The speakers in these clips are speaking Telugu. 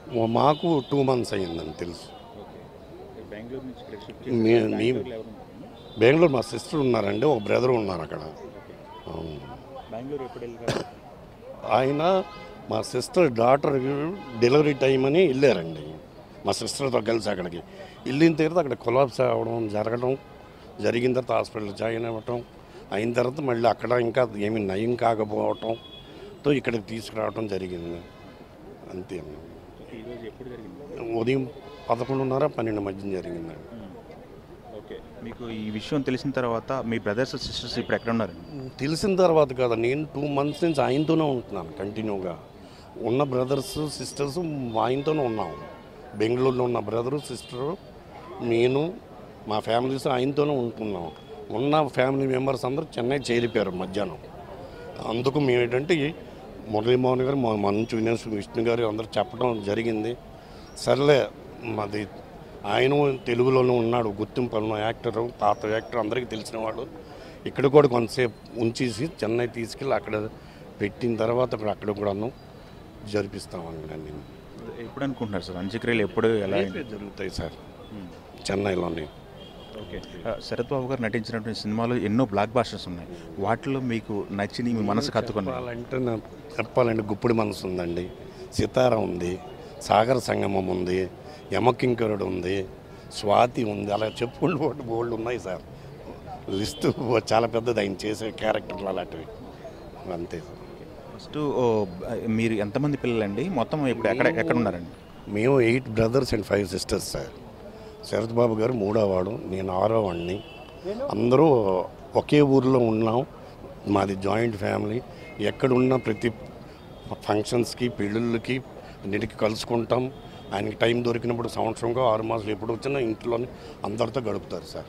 మా- మాకు టూ మంత్స్ అయ్యిందని తెలుసు ఓకే బెంగళూరు నుంచి ఇక్కడ షిఫ్ట్ మీ- చేసి మీ- బెంగళూరులో ఎవరు ఉంటారు? బెంగళూరు మా సిస్టర్ ఉన్నారండి ఒక బ్రదర్ ఉన్నారు అక్కడ అవును. బెంగళూరు ఎప్పుడు వెళ్ళారు ఆయన మా సిస్టర్ డాటర్ డెలివరీ టైం అని వెళ్ళారండి మా సిస్టర్తో కలిసి అక్కడికి వెళ్ళిన తర్వాత అక్కడ కొలాబ్స్ అవ్వడం జరగడం జరిగిన తర్వాత హాస్పిటల్ జాయిన్ అవ్వటం అయిన తర్వాత మళ్ళీ అక్కడ ఇంకా ఏమి నయం కాకపోవటంతో ఇక్కడికి తీసుకురావటం జరిగింది అంతే ఓకే ఈరోజు ఎప్పుడు జరిగింది ఉదయం పదకొండున్నర పన్నెండు మధ్య జరిగిందండి ఓకే మీకు ఈ విషయం తెలిసిన తర్వాత మీ బ్రదర్స్ సిస్టర్స్ ఇప్పుడు ఎక్కడ ఉన్నారు తెలిసిన తర్వాత కదా నేను టూ మంత్స్ నుంచి ఆయనతోనే ఉంటున్నాను కంటిన్యూగా ఉన్న బ్రదర్స్ సిస్టర్స్ ఆయనతోనే ఉన్నాం బెంగళూరులో ఉన్న బ్రదరు సిస్టరు నేను మా ఫ్యామిలీస్ ఆయనతోనే ఉంటున్నాం ఉన్న ఫ్యామిలీ మెంబర్స్ అందరూ చెన్నై చేరిపోయారు మధ్యాహ్నం అందుకు మేము ఏంటంటే మురళీమోహన్ గారు మా మంచు వినేష్ విష్ణు గారు అందరూ చెప్పడం జరిగింది సర్లే మాది ఆయన తెలుగులోనే ఉన్నాడు గుర్తింపు ఉన్న యాక్టర్ పాత యాక్టర్ అందరికీ తెలిసిన వాడు ఇక్కడ కూడా కొంతసేపు ఉంచేసి చెన్నై తీసుకెళ్ళి అక్కడ పెట్టిన తర్వాత అక్కడ అక్కడ కూడాను జరిపిస్తామని నేను ఎప్పుడు అనుకుంటున్నారు సార్ అంత్యక్రియలు ఎప్పుడు ఎలా జరుగుతాయి సార్ చెన్నైలోని ఓకే ఆ, శరత్ బాబు గారు నటించినటువంటి సినిమాలు ఎన్నో బ్లాక్ బాస్టర్స్ ఉన్నాయి వాటిలో మీకు నచ్చిన మీ మనసు కత్తుకున్నాయి చెప్పాలంటే నాకు చెప్పాలంటే గుప్పుడు మనసు ఉందండి సితార ఉంది సాగర సంగమం ఉంది యమకింకరుడు ఉంది స్వాతి ఉంది అలా చెప్పుకుంటూ పోతే బోల్డ్ ఉన్నాయి సార్ లిస్టు చాలా పెద్దది ఆయన చేసే క్యారెక్టర్లు అలాంటివి అంతే సార్ ఫస్ట్ ఓ, మీరు ఎంతమంది పిల్లలండి మొత్తం ఇప్పుడు ఎక్కడ ఎక్కడ ఉన్నారండి మేము eight brothers and five sisters sir Sharath Babu garu మూడో వాడు నేను ఆరో వాడిని అందరూ ఒకే ఊరిలో ఉన్నాం మాది జాయింట్ ఫ్యామిలీ ఎక్కడున్న ప్రతి ఫంక్షన్స్కి పెళ్ళిళ్ళకి అన్నిటికీ కలుసుకుంటాం ఆయనకి టైం దొరికినప్పుడు సంవత్సరంగా ఆరు మాసాలు ఎప్పుడు వచ్చినా ఇంట్లోనే అందరితో గడుపుతారు సార్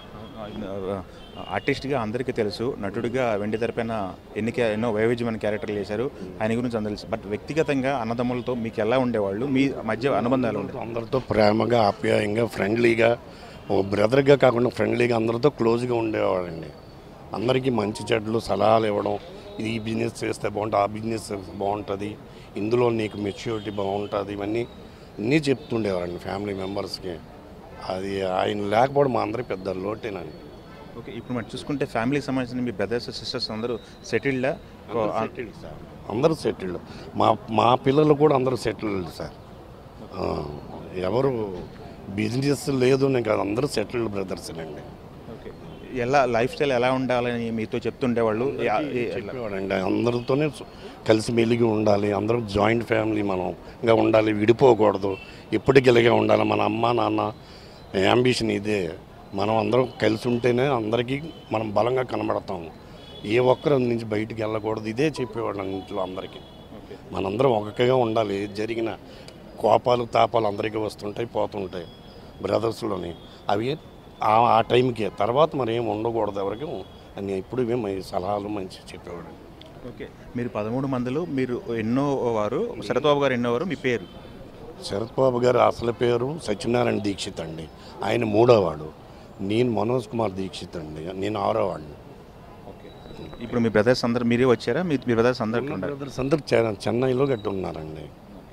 ఆర్టిస్ట్గా అందరికీ తెలుసు నటుడిగా వెండి తెరపైన ఎన్ని క్యా- ఎన్నో వైవిధ్యమైన క్యారెక్టర్లు చేశారు ఆయన గురించి అందరూ తెలుసు బట్ వ్యక్తిగతంగా అన్నదమ్ములతో మీకు ఎలా ఉండేవాళ్ళు మీ మధ్య అనుబంధాలు ఉండే అందరితో ప్రేమగా ఆప్యాయంగా ఫ్రెండ్లీగా ఓ బ్రదర్గా కాకుండా ఫ్రెండ్లీగా అందరితో క్లోజ్గా ఉండేవాడండి అందరికీ మంచి చెడ్లు సలహాలు ఇవ్వడం ఇది ఈ బిజినెస్ చేస్తే బాగుంటుంది ఆ బిజినెస్ బాగుంటుంది ఇందులో నీకు మెచ్యూరిటీ బాగుంటుంది ఇవన్నీ అన్నీ చెప్తుండేవారండి ఫ్యామిలీ మెంబర్స్కి అది ఆయన లేకపోవడం మా అందరికి పెద్ద లోటేనండి ఓకే ఇప్పుడు మనం చూసుకుంటే ఫ్యామిలీకి సంబంధించిన మీ బ్రదర్స్ సిస్టర్స్ అందరూ సెటిల్డా సెటిల్డ్ సార్ అందరూ సెటిల్డ్ మా మా పిల్లలు కూడా అందరూ సెటిల్డ్ సార్ ఆ, ఎవరు బిజినెస్ లేదు నేను కాదు అందరూ సెటిల్డ్ బ్రదర్స్ అండి ఓకే ఎలా లైఫ్ స్టైల్ ఎలా ఉండాలని మీతో చెప్తుండేవాళ్ళు యా- ఏ- ఎలా? చెప్పేవాడండి అందరితోనే సు- కలిసి మెలిగి ఉండాలి అందరూ జాయింట్ ఫ్యామిలీ మనం ఇంకా ఉండాలి విడిపోకూడదు ఎప్పటికి ఇలాగే ఉండాలి మన అమ్మ నాన్న అంబిషన్ ఇదే మనం అందరం కలిసి ఉంటేనే అందరికీ మనం బలంగా కనబడతాం ఏ ఒక్కరి నుంచి బయటికి వెళ్ళకూడదు ఇదే చెప్పేవాడు ఇంట్లో అందరికీ ఓకే మనందరం ఒకటిగా ఉండాలి ఏది జరిగిన కోపాలు తాపాలు అందరికీ వస్తుంటాయి పోతుంటాయి బ్రదర్స్లోని అవి ఆ ఆ టైంకే తర్వాత మరి ఏం ఉండకూడదు ఎవరికి అని ఎప్పుడు ఇవే మంచి సలహాలు మంచి చెప్పేవాడు ఓకే మీరు పదమూడు మందిలో మీరు ఎన్నో వారు శరత్బాబు గారు ఎన్నో వారు మీ పేరు శరత్ బాబు గారు అసలు పేరు సత్యనారాయణ దీక్షిత్ అండి ఆయన మూడోవాడు నేను మనోజ్ కుమార్ దీక్షిత్ అండి నేను ఆరో వాడిని ఓకే ఇప్పుడు మీ బ్రదర్స్ అందరు మీరే వచ్చారా మీ మీ బ్రదర్స్ అందరు అక్కడ ఉన్నారు బ్రదర్స్ అందరూ చె- చెన్నైలో గట్టి ఉన్నారండి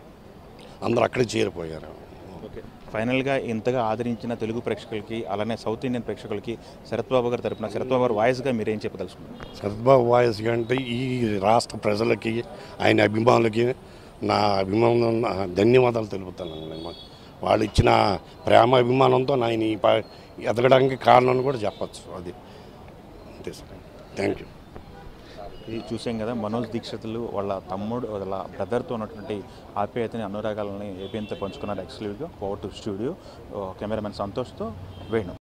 అందరూ అక్కడే చేరిపోయారు ఓకే ఫైనల్గా ఇంతగా ఆదరించిన తెలుగు ప్రేక్షకులకి అలానే సౌత్ ఇండియన్ ప్రేక్షకులకి శరత్ బాబు గారి తరపున శరత్ బాబు గారు వాయిస్గా మీరు ఏం చెప్పదలుచుకున్నారు సద్బాబు వాయిస్ అంటే ఈ రాష్ట్ర ప్రజలకి ఆయన అభిమానులకి నా అభిమానం నా ధన్యవాదాలు తెలుపుతాను నేను వాళ్ళు ఇచ్చిన ప్రేమ అభిమానంతో ఆయన ఈ ప- ఎదగడానికి కారణం అని కూడా చెప్పచ్చు అది అంతే సార్ థ్యాంక్ యూ ఇది చూసాం కదా మనోజ్ దీక్షితులు వాళ్ళ తమ్ముడు వాళ్ళ బ్రదర్తో ఉన్నటువంటి ఆప్యాయతని అనురాగాలని ఏపీఎంతో పంచుకున్నారు ఎక్స్క్లూజివ్గా పవర్ టు స్టూడియో కెమెరామెన్ సంతోష్తో వేణు